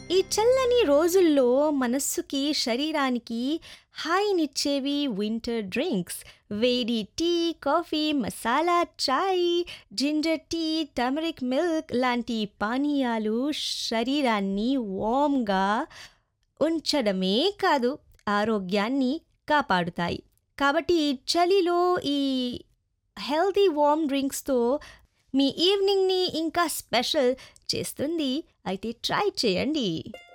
ఈ చల్లని రోజుల్లో మనస్సుకి, శరీరానికి హాయినిచ్చేవి వింటర్ డ్రింక్స్. వేడి tea, coffee, masala chai, ginger tea, turmeric milk లాంటి పానీయాలు శరీరాన్ని వార్మ్‌గా ఉంచడమే కాదు, ఆరోగ్యాన్ని కాపాడుతాయి. కాబట్టి ఈ చలిలో ఈ హెల్తీ వార్మ్ డ్రింక్స్‌తో మీ ఈవినింగ్‌ని ఇంకా స్పెషల్ చేస్తుంది. అయితే ట్రై చేయండి.